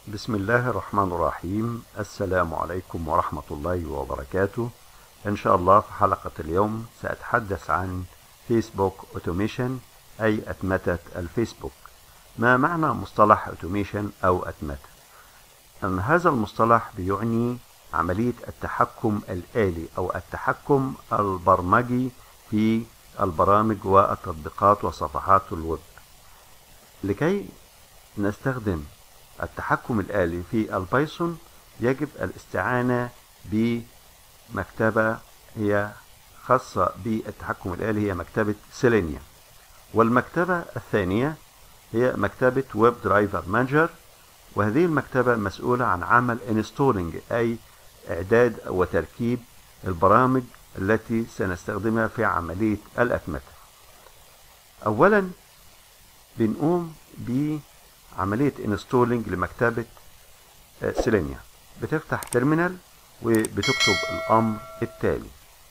بسم الله الرحمن الرحيم السلام عليكم ورحمة الله وبركاته إن شاء الله في حلقة اليوم سأتحدث عن فيسبوك أوتوميشن أي أتمتة الفيسبوك ما معنى مصطلح أوتوميشن أو أتمتة أن هذا المصطلح بيعني عملية التحكم الآلي أو التحكم البرمجي في البرامج والتطبيقات وصفحات الويب لكي نستخدم التحكم الآلي في البايثون يجب الاستعانة بمكتبة هي خاصة بالتحكم الآلي هي مكتبة سيلينيا والمكتبة الثانية هي مكتبة ويب درايفر مانجر وهذه المكتبة مسؤولة عن عمل انستولينج أي إعداد وتركيب البرامج التي سنستخدمها في عملية الأتمتة أولا بنقوم بعملية انستولينج لمكتبة سيلينيا بتفتح تيرمينال وبتكتب الأمر التالي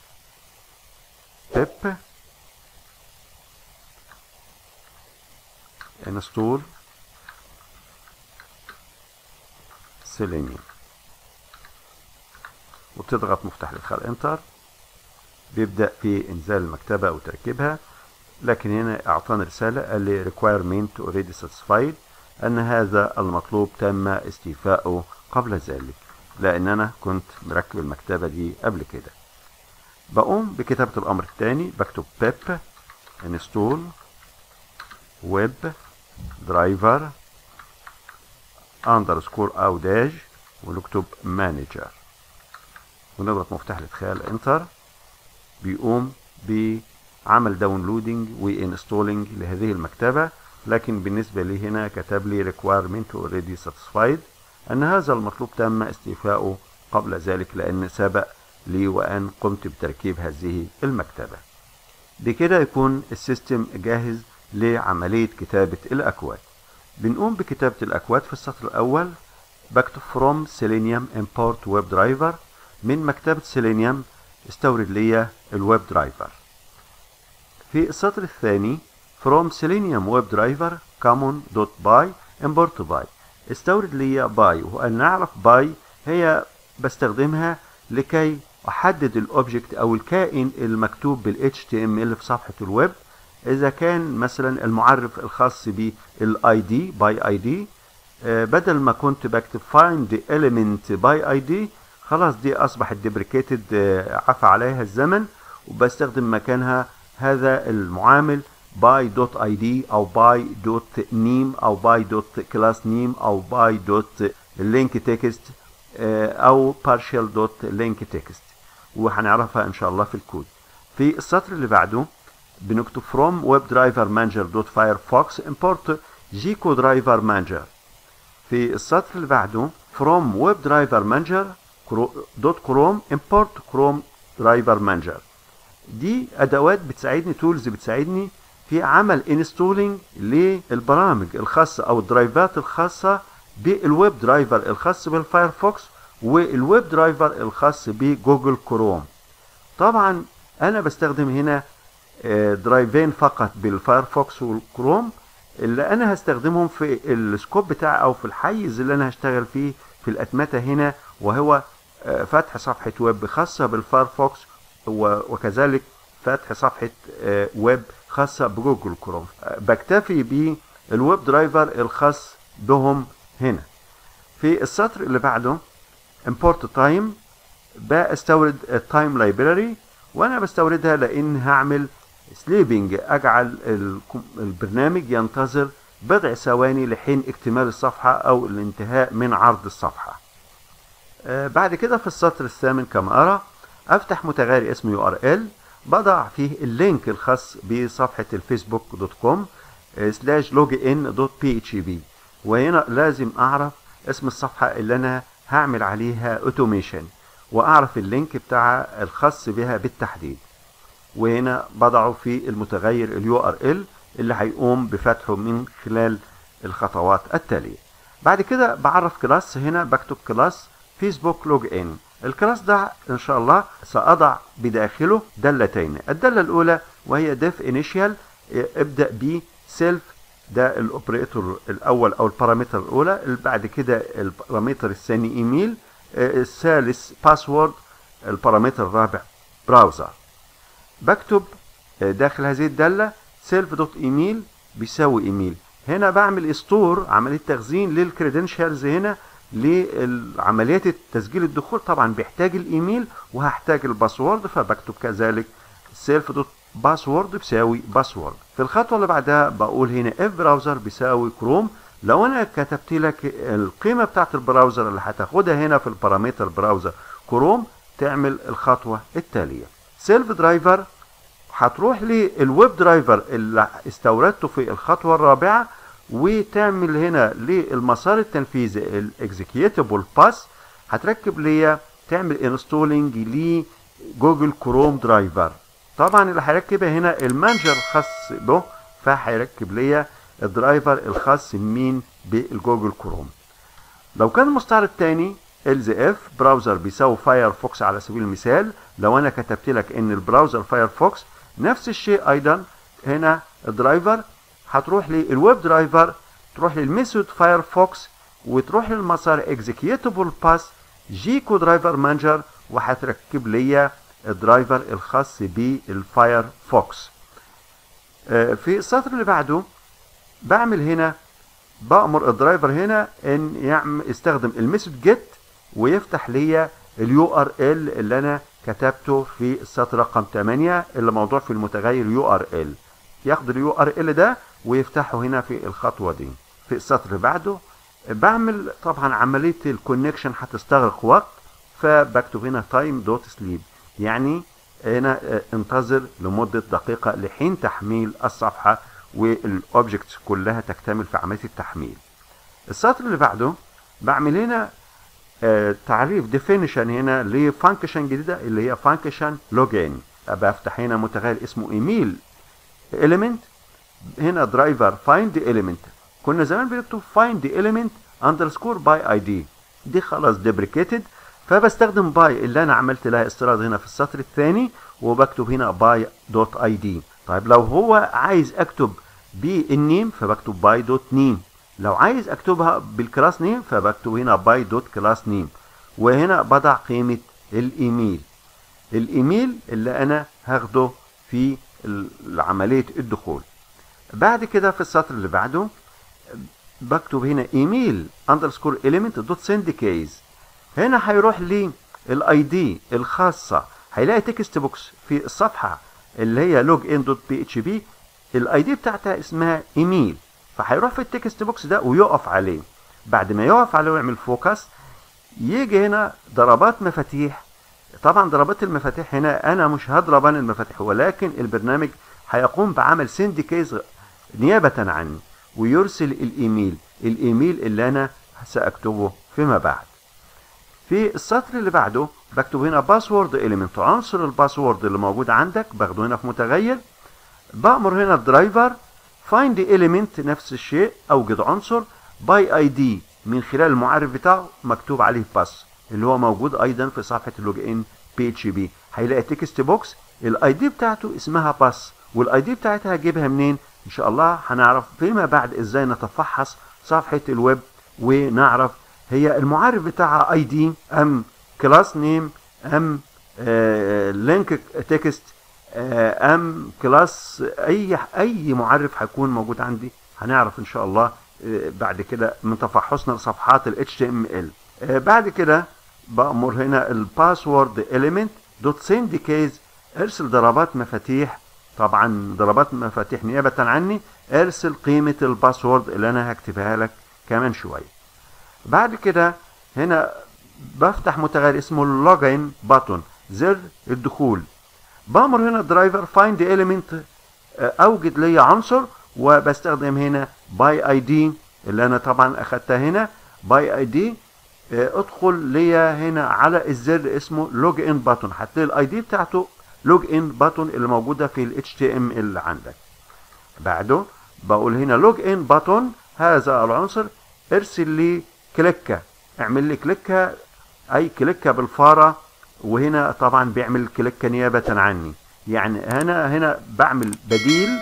pip install سيلينيا وتضغط مفتاح الادخال انتر بيبدأ في انزال المكتبة وتركيبها لكن هنا اعطانا رسالة قال لي requirement already satisfied ان هذا المطلوب تم استيفاؤه قبل ذلك لان انا كنت مركب المكتبة دي قبل كده بقوم بكتابة الامر الثاني بكتب pip install web driver underscore او داش ونكتب manager ونضغط مفتاح الادخال انتر بيقوم بعمل داونلودنج وانستولينج لهذه المكتبة لكن بالنسبة لي هنا كتب لي requirement already satisfied أن هذا المطلوب تم استيفاؤه قبل ذلك لأن سبق لي وأن قمت بتركيب هذه المكتبة بكده يكون السيستم جاهز لعملية كتابة الأكواد بنقوم بكتابة الأكواد في السطر الأول بكتب from selenium import web driver من مكتبة سيلينيوم استورد لي الويب درايفر في السطر الثاني from selenium web driver common.by import by استورد لي باي وأن نعرف باي هي بستخدمها لكي أحدد الأوبجكت أو الكائن المكتوب بال HTML في صفحة الويب إذا كان مثلا المعرف الخاص بالاي دي باي اي دي بدل ما كنت بكتب find element by id خلاص دي اصبحت ديبريكيتد عفى عليها الزمن وبستخدم مكانها هذا المعامل باي دوت اي دي او باي دوت نيم او باي دوت كلاس نيم او باي دوت لينك تكست او بارشال دوت لينك تكست وهنعرفها ان شاء الله في الكود في السطر اللي بعده بنكتب from webdriver manager dot firefox import جيكو درايفر مانجر في السطر اللي بعده from webdriver manager دوت كروم امبورت كروم درايفر مانجر دي ادوات بتساعدني تولز بتساعدني في عمل انستولينج للبرامج الخاصه او الدرايفات الخاصه بالويب درايفر الخاص بالفايرفوكس والويب درايفر الخاص بجوجل كروم طبعا انا بستخدم هنا درايفين فقط بالفايرفوكس والكروم اللي انا هستخدمهم في السكوب بتاعي او في الحيز اللي انا هشتغل فيه في الاتمته هنا وهو فتح صفحة ويب خاصة بالفايرفوكس وكذلك فتح صفحة ويب خاصة بجوجل كروم بكتفي بالويب درايفر الخاص بهم هنا في السطر اللي بعده import time بستورد التايم لايبراري وانا بستوردها لان هعمل سليبنج اجعل البرنامج ينتظر بضع ثواني لحين اكتمال الصفحة او الانتهاء من عرض الصفحة بعد كده في السطر الثامن كما أرى أفتح متغير اسمه يو ار ال بضع فيه اللينك الخاص بصفحة الفيسبوك دوت كوم سلاش لوج ان دوت بي اتش بي وهنا لازم أعرف اسم الصفحة اللي أنا هعمل عليها اوتوميشن وأعرف اللينك بتاعها الخاص بها بالتحديد وهنا بضعه في المتغير اليو ار ال اللي هيقوم بفتحه من خلال الخطوات التالية بعد كده بعرف كلاس هنا بكتب كلاس فيسبوك لوج ان الكلاس ده ان شاء الله ساضع بداخله دالتين الداله الاولى وهي ديف انيشال ابدا ب سيلف ده الاوبريتور الاول او البارامتر الاولى اللي بعد كده البارامتر الثاني ايميل آه، الثالث باسورد البارامتر الرابع براوزر بكتب آه، داخل هذه الداله سيلف دوت ايميل بيساوي ايميل هنا بعمل استور عمليه تخزين للكريدنشالز هنا لعمليات تسجيل الدخول طبعا بيحتاج الايميل وهحتاج الباسورد فبكتب كذلك سيلف دوت باسورد بيساوي باسورد في الخطوه اللي بعدها بقول هنا اف براوزر بيساوي كروم لو انا كتبت لك القيمه بتاعت البراوزر اللي هتاخدها هنا في البارامتر براوزر كروم تعمل الخطوه التاليه سيلف درايفر هتروح للويب درايفر اللي استوردته في الخطوه الرابعه وتعمل هنا للمسار التنفيذي الاكزيكيوتابل باس هتركب ليا تعمل انستولينج لجوجل كروم درايفر طبعا اللي هيركبها هنا المانجر الخاص به فهيركب ليا الدرايفر الخاص مين بالجوجل كروم لو كان المستعرض تاني ال اف براوزر بيساوي فايرفوكس على سبيل المثال لو انا كتبت لك ان البراوزر فايرفوكس نفس الشيء ايضا هنا الدرايفر هتروح للويب درايفر تروح للميثود فايرفوكس وتروح للمسار اكزيكيوتابل باس جيكو درايفر مانجر وهتركب ليا الدرايفر الخاص بالفايرفوكس آه، في السطر اللي بعده بعمل هنا بأمر الدرايفر هنا ان يعمل يستخدم الميثود جيت ويفتح ليا اليو ار ال اللي انا كتبته في السطر رقم 8 اللي موضوع في المتغير يو ار ال ياخد اليو ار ال ده ويفتحه هنا في الخطوه دي في السطر اللي بعده بعمل طبعا عمليه الكونكشن هتستغرق وقت فبكتب هنا تايم دوت سليب يعني هنا آه، انتظر لمده دقيقه لحين تحميل الصفحه والاوبجكتس كلها تكتمل في عمليه التحميل السطر اللي بعده بعمل هنا آه، تعريف ديفينيشن هنا لفانكشن جديده اللي هي فانكشن لوجين بفتح هنا متغير اسمه ايميل element هنا درايفر find element كنا زمان بنكتب find element underscore by id دي خلاص deprecated فبستخدم باي اللي انا عملت لها استيراد هنا في السطر الثاني وبكتب هنا باي دوت اي دي طيب لو هو عايز اكتب بالنيم فبكتب باي دوت نيم لو عايز اكتبها بالكلاس نيم فبكتب هنا باي دوت كلاس نيم وهنا بضع قيمة الايميل الايميل اللي انا هاخده في عملية الدخول بعد كده في السطر اللي بعده بكتب هنا ايميل اندرسكور element دوت سند كيز هنا هيروح لي الاي دي الخاصة هيلاقي تكست بوكس في الصفحة اللي هي لوج ان دوت بي اتش بي الاي دي بتاعتها اسمها ايميل فهيروح في التكست بوكس ده ويقف عليه بعد ما يقف عليه ويعمل فوكس يجي هنا ضربات مفاتيح طبعا ضربات المفاتيح هنا انا مش هضرب انا المفاتيح ولكن البرنامج هيقوم بعمل سند كيس نيابة عني ويرسل الايميل الايميل اللي انا ساكتبه فيما بعد في السطر اللي بعده بكتب هنا باسورد اليمنت عنصر الباسورد اللي موجود عندك باخده هنا في متغير بأمر هنا الدرايفر find element نفس الشيء اوجد عنصر باي اي دي من خلال المعرف بتاعه مكتوب عليه باس اللي هو موجود ايضا في صفحه اللوج ان بي اتش بي هيلاقي تكست بوكس الاي دي بتاعته اسمها باس والاي دي بتاعتها هجيبها منين ان شاء الله هنعرف فيما بعد ازاي نتفحص صفحه الويب ونعرف هي المعرف بتاعها اي دي ام كلاس نيم ام لينك تكست ام كلاس اي اي معرف هيكون موجود عندي هنعرف ان شاء الله آه، بعد كده من تفحصنا لصفحات ال HTML آه، بعد كده بأمر هنا الباسورد element دوت سند كيز ارسل ضربات مفاتيح طبعا ضربات مفاتيح نيابة عني ارسل قيمة الباسورد اللي انا هكتبها لك كمان شوية بعد كده هنا بفتح متغير اسمه اللوجين باتون زر الدخول بأمر هنا الدرايفر فايند element اوجد لي عنصر وبستخدم هنا باي اي دي اللي انا طبعا اخدتها هنا باي اي دي ادخل ليا هنا على الزر اسمه لوج ان باتون هتلاقي الاي دي بتاعته لوج ان باتون اللي موجوده في الاتش تي ام ال عندك بعده بقول هنا لوج ان باتون هذا العنصر ارسل لي كليكه اعمل لي كليكه اي كليكه بالفاره وهنا طبعا بيعمل كليكه نيابه عني يعني هنا هنا بعمل بديل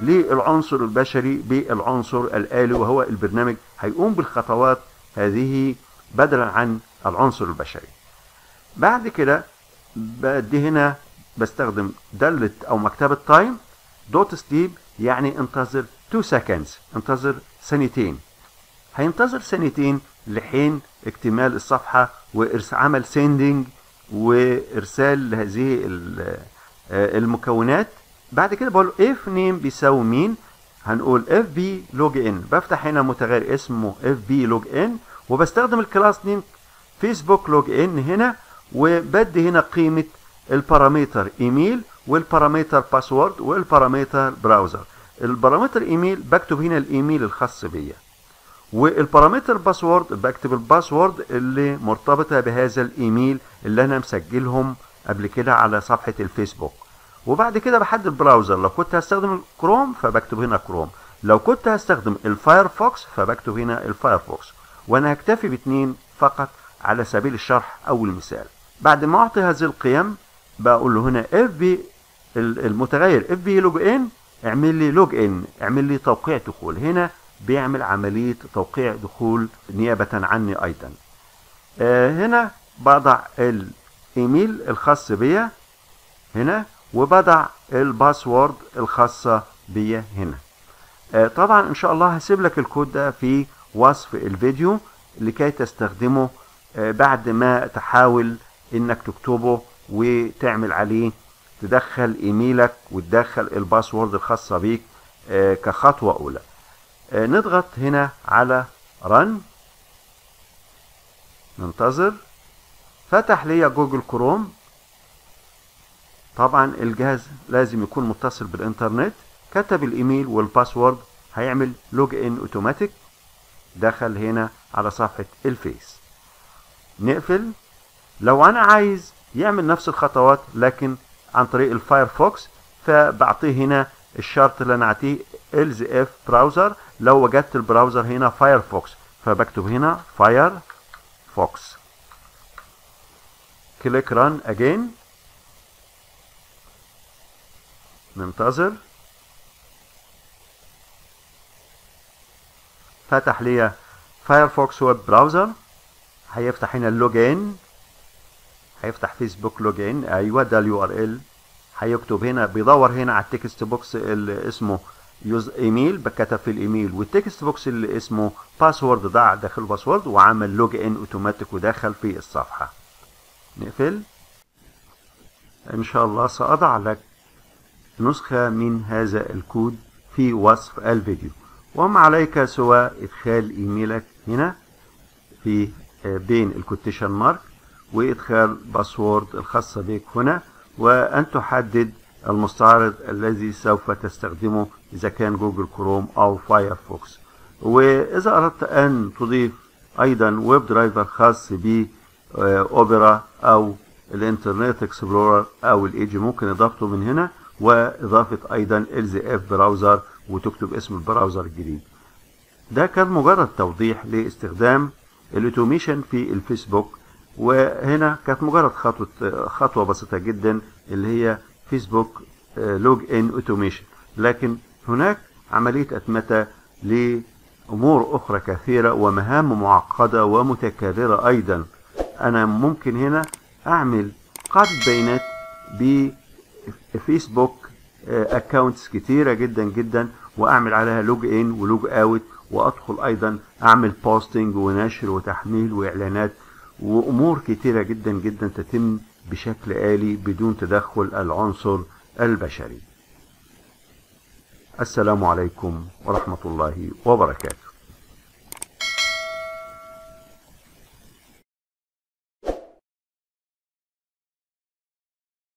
للعنصر البشري بالعنصر الآلي وهو البرنامج هيقوم بالخطوات هذه بدلا عن العنصر البشري بعد كده بدي هنا بستخدم دالة أو مكتبة تايم دوت سليب يعني انتظر 2 سكندز انتظر ثانيتين هينتظر ثانيتين لحين اكتمال الصفحة وعمل سيندنج وارسال هذه المكونات بعد كده بقول اف نيم بيساوي مين هنقول اف بي لوج ان بفتح هنا متغير اسمه اف بي لوج ان وبستخدم الكلاس نيم فيسبوك لوج ان هنا وبدي هنا قيمة البارامتر ايميل والبارامتر باسورد والبارامتر براوزر البارامتر ايميل بكتب هنا الايميل الخاص بيا والبارامتر باسورد بكتب الباسورد اللي مرتبطة بهذا الايميل اللي انا مسجلهم قبل كده على صفحة الفيسبوك وبعد كده بحدد البراوزر لو كنت هستخدم الكروم فبكتب هنا كروم لو كنت هستخدم الفايرفوكس فبكتب هنا الفايرفوكس وانا هكتفي باتنين فقط على سبيل الشرح او المثال بعد ما اعطي هذه القيم بقول له هنا اف بي المتغير اف بي لوج ان اعمل لي لوج ان اعمل لي توقيع دخول هنا بيعمل عملية توقيع دخول نيابة عني ايضا آه هنا بضع الايميل الخاص بيا هنا وبضع الباسورد الخاصة بيا هنا آه طبعا ان شاء الله هسيب لك الكود ده في وصف الفيديو لكي تستخدمه آه بعد ما تحاول انك تكتبه وتعمل عليه تدخل ايميلك وتدخل الباسورد الخاصة بيك آه كخطوة اولى آه نضغط هنا على رن ننتظر فتح لي جوجل كروم طبعا الجهاز لازم يكون متصل بالانترنت كتب الايميل والباسورد هيعمل لوج ان اوتوماتيك دخل هنا على صفحة الفيس نقفل لو انا عايز يعمل نفس الخطوات لكن عن طريق الفايرفوكس فبعطيه هنا الشرط اللي انا اعطيه الز اف براوزر لو وجدت البراوزر هنا فايرفوكس فبكتب هنا فايرفوكس كليك ران اجين ننتظر فتح لي فايرفوكس ويب براوزر هيفتح هنا اللوجين هيفتح فيسبوك لوجين ايوه ده اليو ار ال هيكتب هنا بيدور هنا على التكست بوكس اللي اسمه يوز ايميل بكتب في الايميل والتكست بوكس اللي اسمه باسورد ضاع داخل الباسورد وعمل لوج ان اوتوماتيك ودخل في الصفحه نقفل ان شاء الله ساضع لك نسخة من هذا الكود في وصف الفيديو وما عليك سوى ادخال ايميلك هنا في بين الكوتيشن مارك وادخال باسورد الخاصة بك هنا وان تحدد المستعرض الذي سوف تستخدمه اذا كان جوجل كروم او فايرفوكس واذا اردت ان تضيف ايضا ويب درايفر خاص ب اوبرا او الانترنت اكسبلورر او الايجي ممكن اضافته من هنا واضافه ايضا الز اف براوزر وتكتب اسم البراوزر الجديد ده كان مجرد توضيح لاستخدام الاوتوميشن في الفيسبوك وهنا كانت مجرد خطوه خطوه بسيطه جدا اللي هي فيسبوك لوج ان اوتوميشن لكن هناك عمليه اتمته لامور اخرى كثيره ومهام معقده ومتكرره ايضا انا ممكن هنا اعمل قاعده بيانات بفيسبوك اكونتس كتيره جدا جدا واعمل عليها لوج ان ولوج اوت وادخل ايضا اعمل بوستنج ونشر وتحميل واعلانات وامور كتيره جدا جدا تتم بشكل آلي بدون تدخل العنصر البشري السلام عليكم ورحمة الله وبركاته